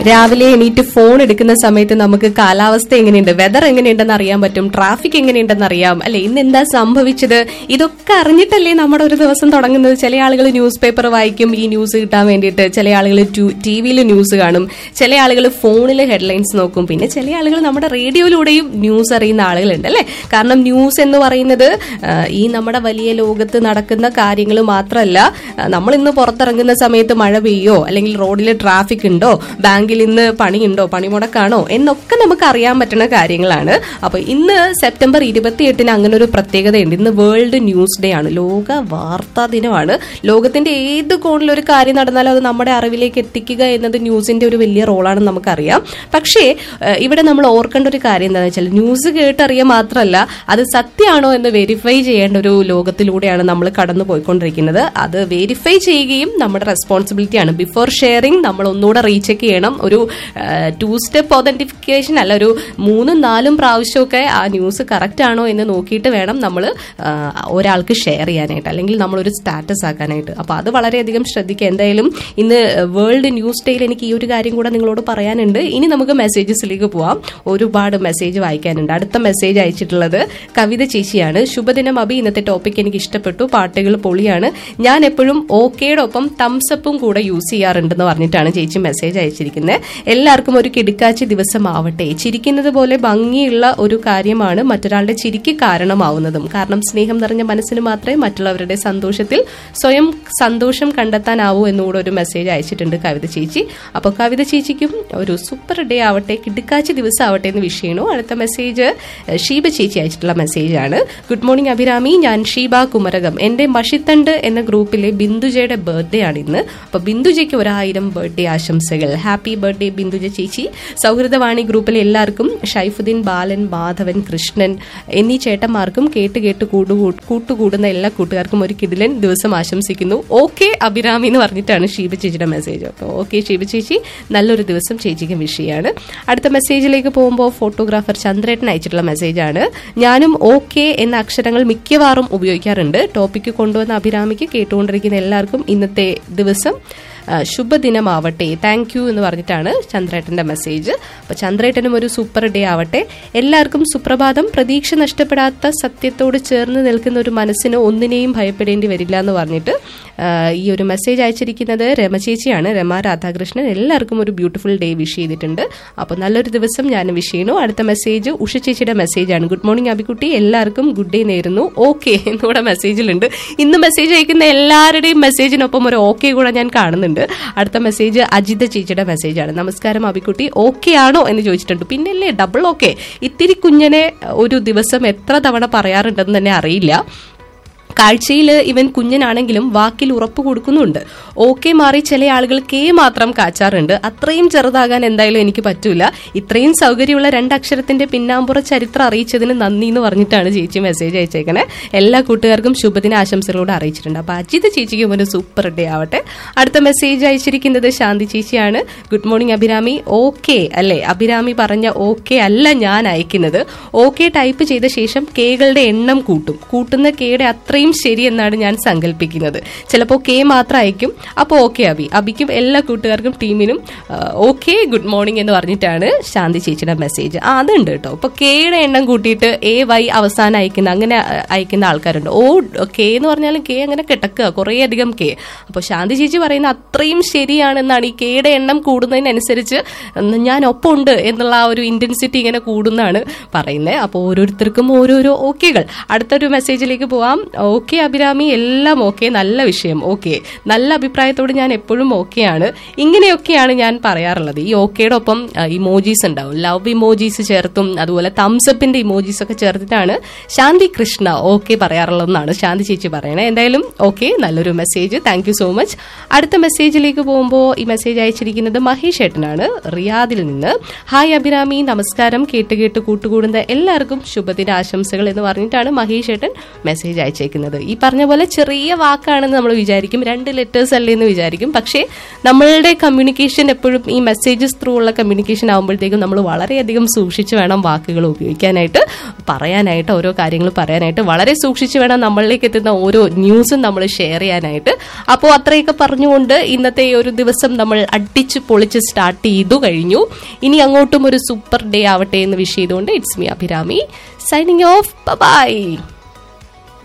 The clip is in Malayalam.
രാവിലെ എണീറ്റ് ഫോൺ എടുക്കുന്ന സമയത്ത് നമുക്ക് കാലാവസ്ഥ എങ്ങനെയുണ്ട് വെതർ എങ്ങനെയുണ്ടെന്ന് അറിയാൻ പറ്റും ട്രാഫിക് എങ്ങനെയുണ്ടെന്ന് അറിയാം അല്ലെ ഇന്ന് എന്താ സംഭവിച്ചത് ഇതൊക്കെ അറിഞ്ഞിട്ടല്ലേ നമ്മുടെ ഒരു ദിവസം തുടങ്ങുന്നത് ചില ആളുകൾ ന്യൂസ് പേപ്പർ വായിക്കും ഈ ന്യൂസ് കിട്ടാൻ വേണ്ടിയിട്ട് ചില ആളുകൾ ടി വിയിൽ ന്യൂസ് കാണും ചില ആളുകൾ ഫോണിൽ ഹെഡ്ലൈൻസ് നോക്കും പിന്നെ ചില ആളുകൾ നമ്മുടെ റേഡിയോയിലൂടെയും ന്യൂസ് അറിയുന്ന ആളുകളുണ്ട് അല്ലെ കാരണം ന്യൂസ് എന്ന് പറയുന്നത് ആ, ഈ നമ്മുടെ വലിയ ലോകത്ത് നടക്കുന്ന കാര്യങ്ങൾ മാത്രമല്ല നമ്മൾ ഇന്ന് പുറത്തിറങ്ങുന്ന സമയത്ത് മഴ പെയ്യോ അല്ലെങ്കിൽ റോഡിൽ ട്രാഫിക് ഉണ്ടോ ബാങ്കിൽ ഇന്ന് പണിയുണ്ടോ പണിമുടക്കാണോ എന്നൊക്കെ നമുക്ക് അറിയാൻ പറ്റുന്ന കാര്യങ്ങളാണ് അപ്പൊ ഇന്ന് സെപ്റ്റംബർ ഇരുപത്തിയെട്ടിന് അങ്ങനെ ഒരു പ്രത്യേകതയുണ്ട് ഇന്ന് വേൾഡ് ന്യൂസ് ഡേ ആണ് ലോക വാർത്താ ദിനമാണ് ലോകത്തിന്റെ ഏത് കോണിൽ ഒരു കാര്യം നടന്നാലും അത് നമ്മുടെ അറിവിലേക്ക് എത്തിക്കുക എന്നത് ന്യൂസിന്റെ ഒരു വലിയ റോളാണെന്ന് നമുക്കറിയാം പക്ഷേ ഏഹ്, ഇവിടെ നമ്മൾ ഓർക്കേണ്ട ഒരു കാര്യം എന്താണെന്ന് വെച്ചാൽ ന്യൂസ് കേട്ടറിയുക മാത്രമല്ല അത് സത്യമാണോ എന്ന് വെരിഫൈ ചെയ്യേണ്ട ഒരു ലോകത്തിലൂടെയാണ് നമ്മൾ കടന്നു പോയിക്കൊണ്ടിരിക്കുന്നത് അത് വെരിഫൈ ചെയ്യുകയും നമ്മുടെ റെസ്പോൺസിബിലിറ്റിയാണ് ബിഫോർ ഷെയറിംഗ് നമ്മൾ ഒന്നുകൂടെ റീചെക്ക് ചെയ്യണം ഒരു ടു സ്റ്റെപ്പ് ഒതന്റിഫിക്കേഷൻ അല്ല ഒരു മൂന്നും നാലും പ്രാവശ്യമൊക്കെ ആ ന്യൂസ് കറക്റ്റ് ആണോ എന്ന് നോക്കിയിട്ട് വേണം നമ്മൾ ഒരാൾക്ക് ഷെയർ ചെയ്യാനായിട്ട് അല്ലെങ്കിൽ നമ്മളൊരു സ്റ്റാറ്റസ് ആക്കാനായിട്ട് അപ്പോൾ അത് വളരെയധികം ശ്രദ്ധിക്കുക എന്തായാലും ഇന്ന് വേൾഡ് ന്യൂസ് ഡേയിൽ എനിക്ക് ഈ ഒരു കാര്യം കൂടെ നിങ്ങളോട് പറയാനുണ്ട് ഇനി നമുക്ക് മെസ്സേജസിലേക്ക് പോവാം ഒരുപാട് മെസ്സേജ് വായിക്കാനുണ്ട് അടുത്ത മെസ്സേജ് അയച്ചിട്ടുള്ളത് കവിത ചേച്ചിയാണ് ശുഭദിനം അഭി ഇന്നത്തെ ടോപ്പിക് എനിക്ക് ഇഷ്ടപ്പെട്ടു പാട്ടുകൾ പൊളിയാണ് ഞാൻ എപ്പോഴും ഓക്കേയുടെ ഒപ്പം തംസപ്പും കൂടെ യൂസ് ചെയ്യാറുണ്ടെന്ന് പറഞ്ഞിട്ടാണ് ചേച്ചി മെസ്സേജ് അയച്ചിരിക്കുന്നത് എല്ലാവർക്കും ഒരു കിടുക്കാച്ചി ദിവസമാവട്ടെ ചിരിക്കുന്നത് പോലെ ഭംഗിയുള്ള ഒരു കാര്യമാണ് മറ്റൊരാളുടെ ചിരിക്ക് കാരണമാവുന്നതും കാരണം സ്നേഹം നിറഞ്ഞ മനസ്സിന് മാത്രമേ മറ്റുള്ളവരുടെ സന്തോഷത്തിൽ സ്വയം സന്തോഷം കണ്ടെത്താനാവൂ എന്നുകൂടെ ഒരു മെസ്സേജ് അയച്ചിട്ടുണ്ട് കവിത ചേച്ചി അപ്പോൾ കവിത ചേച്ചിക്കും ഒരു സൂപ്പർ ഡേ ആവട്ടെ കിടുക്കാച്ചി ദിവസം ആവട്ടെ എന്ന് വിഷ് ചെയ്യണു അടുത്ത മെസ്സേജ് ഏഹ്, ഷീബ ചേച്ചി അയച്ചിട്ടുള്ള മെസ്സേജാണ് ഗുഡ് മോർണിംഗ് അഭിരാമി ഞാൻ ഷീബ കുമരകം എന്റെ മഷിത്തണ്ട് എന്ന ഗ്രൂപ്പിലെ ബിന്ദുജയുടെ ബർത്ത്ഡേ ആണ് ഇന്ന് അപ്പൊ ബിന്ദുജയ്ക്ക് ഒരായിരം ബർത്ത്ഡേ ആശംസകൾ ഹാപ്പി ബർത്ത്ഡേ ബിന്ദുജ ചേച്ചി സൗഹൃദവാണി ഗ്രൂപ്പിലെ എല്ലാവർക്കും ഷൈഫുദ്ദീൻ ബാലൻ മാധവൻ കൃഷ്ണൻ എന്നീ ചേട്ടന്മാർക്കും കേട്ട് കേട്ട് കൂടുകൂ- കൂട്ടുകൂടുന്ന എല്ലാ കൂട്ടുകാർക്കും ഒരു കിടിലൻ ദിവസം ആശംസിക്കുന്നു ഓക്കെ അഭിരാമി എന്ന് പറഞ്ഞിട്ടാണ് ഷീബ ചേച്ചിയുടെ മെസ്സേജ് അപ്പോൾ ഓക്കെ ഷീബ ചേച്ചി നല്ലൊരു ദിവസം ചേച്ചിക്ക് വിഷയമാണ് അടുത്ത മെസ്സേജിലേക്ക് പോകുമ്പോൾ ഫോട്ടോഗ്രാഫർ ചന്ദ്രേട്ടൻ അയച്ചിട്ടുള്ള മെസ്സേജാണ് ഞാനും ഓക്കെ എന്ന അക്ഷരങ്ങൾ മിക്കവാറും ഉപയോഗിക്കാറുണ്ട് ടോപ്പിക്ക് കൊണ്ടുവന്ന അഭിരാമിക്ക് കേട്ടുകൊണ്ടിരിക്കുന്ന എല്ലാവർക്കും ഇന്നത്തെ ദിവസം ആ, ശുഭദിനമാവട്ടെ താങ്ക് യു എന്ന് പറഞ്ഞിട്ടാണ് ചന്ദ്രേട്ടന്റെ മെസ്സേജ് അപ്പൊ ചന്ദ്രേട്ടനും ഒരു സൂപ്പർ ഡേ ആവട്ടെ എല്ലാവർക്കും സുപ്രഭാതം പ്രതീക്ഷ നഷ്ടപ്പെടാത്ത സത്യത്തോട് ചേർന്ന് നിൽക്കുന്ന ഒരു മനസ്സിന് ഒന്നിനെയും ഭയപ്പെടേണ്ടി വരില്ല എന്ന് പറഞ്ഞിട്ട് ആ, ഈ ഒരു മെസ്സേജ് അയച്ചിരിക്കുന്നത് രമ ചേച്ചിയാണ് രമ രാധാകൃഷ്ണൻ എല്ലാവർക്കും ഒരു ബ്യൂട്ടിഫുൾ ഡേ വിഷ് ചെയ്തിട്ടുണ്ട് അപ്പോൾ നല്ലൊരു ദിവസം ഞാൻ വിഷ് ചെയ്യുന്നു അടുത്ത മെസ്സേജ് ഉഷ ചേച്ചിയുടെ മെസ്സേജാണ് ഗുഡ് മോർണിംഗ് അബിക്കുട്ടി എല്ലാവർക്കും ഗുഡ് ഡേ നേരുന്നു ഓക്കെ എന്നൂടെ മെസ്സേജിലുണ്ട് ഇന്ന് മെസ്സേജ് അയക്കുന്ന എല്ലാവരുടെയും മെസ്സേജിനൊപ്പം ഒരു ഓക്കെ കൂടെ ഞാൻ കാണുന്നുണ്ട് അടുത്ത മെസ്സേജ് അജിത ചേച്ചിയുടെ മെസ്സേജാണ് നമസ്കാരം അബിക്കുട്ടി ഓക്കെ ആണോ എന്ന് ചോദിച്ചിട്ടുണ്ട് പിന്നല്ലേ ഡബിൾ ഓക്കെ ഇത്തിരി കുഞ്ഞനെ ഒരു ദിവസം എത്ര തവണ പറയാറുണ്ടെന്ന് തന്നെ അറിയില്ല കാഴ്ചയിൽ ഇവൻ കുഞ്ഞനാണെങ്കിലും വാക്കിൽ ഉറപ്പ് കൊടുക്കുന്നുണ്ട് ഓക്കെ മാറി ചില ആളുകൾ കെ മാത്രം കാച്ചാറുണ്ട് അത്രയും ചെറുതാകാൻ എന്തായാലും എനിക്ക് പറ്റൂല ഇത്രയും സൗകര്യമുള്ള രണ്ടക്ഷരത്തിന്റെ പിന്നാമ്പുറ ചരിത്രം അറിയിച്ചതിന് നന്ദി എന്ന് പറഞ്ഞിട്ടാണ് ചേച്ചി മെസ്സേജ് അയച്ചേക്കണേ എല്ലാ കൂട്ടുകാർക്കും ശുഭദിന ആശംസകളോട് അറിയിച്ചിട്ടുണ്ട് അപ്പൊ അജിത് ചേച്ചിക്കും ഒരു സൂപ്പർ ഡേ ആവട്ടെ അടുത്ത മെസ്സേജ് അയച്ചിരിക്കുന്നത് ശാന്തി ചേച്ചിയാണ് ഗുഡ് മോർണിംഗ് അഭിരാമി ഓക്കെ അല്ലേ അഭിരാമി പറഞ്ഞ ഓക്കെ അല്ല ഞാൻ അയക്കുന്നത് ഓക്കെ ടൈപ്പ് ചെയ്ത ശേഷം കേകളുടെ എണ്ണം കൂട്ടും കൂട്ടുന്ന കെയുടെ അത്രയും ശരി എന്നാണ് ഞാൻ സങ്കല്പിക്കുന്നത് ചിലപ്പോൾ കെ മാത്രം അയക്കും അപ്പോൾ ഓക്കെ അബി അബിക്കും എല്ലാ കൂട്ടുകാർക്കും ടീമിനും ഓക്കെ ഗുഡ് മോർണിംഗ് എന്ന് പറഞ്ഞിട്ടാണ് ശാന്തി ചേച്ചിയുടെ മെസ്സേജ് ആ അതുണ്ട് കേട്ടോ ഇപ്പൊ കെയുടെ എണ്ണം കൂട്ടിയിട്ട് എ വൈ അവസാനം അയക്കുന്ന അങ്ങനെ അഹ്, അയക്കുന്ന ആൾക്കാരുണ്ട് ഓ കെ എന്ന് പറഞ്ഞാലും കെ അങ്ങനെ കിടക്കുക കുറേ അധികം കെ അപ്പോൾ ശാന്തി ചേച്ചി പറയുന്ന അത്രയും ശരിയാണെന്നാണ് ഈ കെയുടെ എണ്ണം കൂടുന്നതിനനുസരിച്ച് ഉം, ഞാൻ ഒപ്പമുണ്ട് എന്നുള്ള ആ ഒരു ഇന്റൻസിറ്റി ഇങ്ങനെ കൂടുന്നാണ് പറയുന്നത് അപ്പോൾ ഓരോരുത്തർക്കും ഓരോരോ ഓക്കെകൾ അടുത്തൊരു മെസ്സേജിലേക്ക് പോവാം ഓക്കെ അഭിരാമി എല്ലാം ഓക്കെ നല്ല വിഷയം ഓക്കെ നല്ല അഭിപ്രായത്തോട് ഞാൻ എപ്പോഴും ഓക്കെയാണ് ഇങ്ങനെയൊക്കെയാണ് ഞാൻ പറയാറുള്ളത് ഈ ഓക്കെയുടെ ഒപ്പം ഇമോജീസ് ഉണ്ടാവും ലവ് ഇമോജീസ് ചേർത്തും അതുപോലെ തംസപ്പിന്റെ ഇമോജീസ് ഒക്കെ ചേർത്തിട്ടാണ് ശാന്തി കൃഷ്ണ ഓക്കെ പറയാറുള്ളതെന്നാണ് ശാന്തി ചേച്ചി പറയണേ എന്തായാലും ഓക്കെ നല്ലൊരു message thank you so much അടുത്ത മെസ്സേജിലേക്ക് പോകുമ്പോൾ ഈ മെസ്സേജ് അയച്ചിരിക്കുന്നത് മഹേഷ് ഏട്ടനാണ് റിയാദിൽ നിന്ന് ഹായ് അഭിരാമി നമസ്കാരം കേട്ട് കേട്ട് കൂട്ടുകൂടുന്ന എല്ലാവർക്കും ശുഭദിന ആശംസകൾ എന്ന് പറഞ്ഞിട്ടാണ് മഹേഷ് ഏട്ടൻ മെസ്സേജ് അയച്ചേക്കുന്നത് പറയുന്നത് ഈ പറഞ്ഞ പോലെ ചെറിയ വാക്കാണെന്ന് നമ്മൾ വിചാരിക്കും രണ്ട് ലെറ്റേഴ്സ് അല്ലേ എന്ന് വിചാരിക്കും പക്ഷേ നമ്മളുടെ കമ്മ്യൂണിക്കേഷൻ എപ്പോഴും ഈ മെസ്സേജസ് ത്രൂ ഉള്ള കമ്മ്യൂണിക്കേഷൻ ആകുമ്പോഴത്തേക്കും നമ്മൾ വളരെയധികം സൂക്ഷിച്ച് വേണം വാക്കുകൾ ഉപയോഗിക്കാനായിട്ട് പറയാനായിട്ട് ഓരോ കാര്യങ്ങൾ പറയാനായിട്ട് വളരെ സൂക്ഷിച്ച് വേണം നമ്മളിലേക്ക് എത്തുന്ന ഓരോ ന്യൂസും നമ്മൾ ഷെയർ ചെയ്യാനായിട്ട് അപ്പോൾ അത്രയൊക്കെ പറഞ്ഞുകൊണ്ട് ഇന്നത്തെ ഈ ഒരു ദിവസം നമ്മൾ അടിച്ച് പൊളിച്ച് സ്റ്റാർട്ട് ചെയ്തു കഴിഞ്ഞു ഇനി അങ്ങോട്ടും ഒരു സൂപ്പർ ഡേ ആവട്ടെ എന്ന് വിഷ് ചെയ്തുകൊണ്ട് it's me Abhirami signing off by